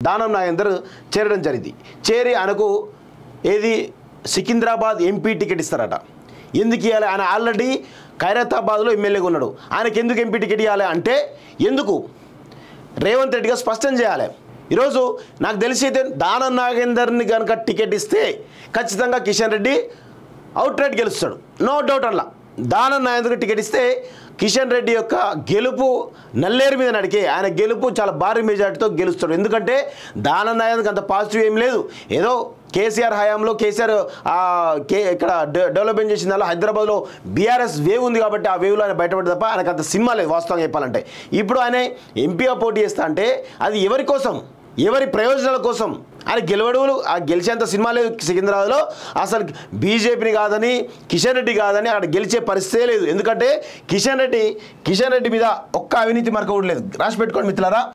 దానం నాగేందర్ చేరడం జరిగింది చేరి ఆయనకు ఏది సికింద్రాబాద్ ఎంపీ టికెట్ ఇస్తారట ఎందుకు ఇవ్వాలి ఆయన ఆల్రెడీ ఖైరతాబాద్లో ఎమ్మెల్యేగా ఉన్నాడు ఆయనకి ఎందుకు ఎంపీ టికెట్ ఇవ్వాలి అంటే ఎందుకు రేవంత్ రెడ్డిగా స్పష్టం చేయాలి ఈరోజు నాకు తెలిసి అయితే దానం నాగేందర్ని కనుక టికెట్ ఇస్తే ఖచ్చితంగా కిషన్ రెడ్డి అవుట్ రైట్ గెలుస్తాడు నో డౌట్ అలా దానం నాగేందర్కి టికెట్ ఇస్తే కిషన్ రెడ్డి యొక్క గెలుపు నల్లేరు మీద నడికే ఆయన గెలుపు చాలా భారీ మెజార్టీతో గెలుస్తాడు ఎందుకంటే దానం నాగేందర్కి అంత పాజిటివ్ ఏం లేదు ఏదో కేసీఆర్ హయాంలో కేసీఆర్ ఆ, కే ఇక్కడ డె- డెవలప్మెంట్ చేసిన దానిలో హైదరాబాద్లో బీఆర్ఎస్ వేవ్ ఉంది కాబట్టి ఆ వేవ్లో ఆయన బయటపడి తప్ప ఆయనకు అంత సినిమా లేదు వాస్తవంగా చెప్పాలంటే ఇప్పుడు ఆయన ఎంపీగా పోటీ చేస్తా అంటే అది ఎవరి కోసం ఎవరి ప్రయోజనాల కోసం ఆయన గెలవడు ఆ గెలిచేంత సినిమా లేదు సికింద్రాబాద్లో అసలు బీజేపీని కాదని కిషన్ రెడ్డి కాదని అక్కడ గెలిచే పరిస్థితే లేదు ఎందుకంటే కిషన్ రెడ్డి కిషన్ రెడ్డి మీద ఒక్క అవినీతి మరక కూడా లేదు రాసి పెట్టుకోండి మిత్రులారా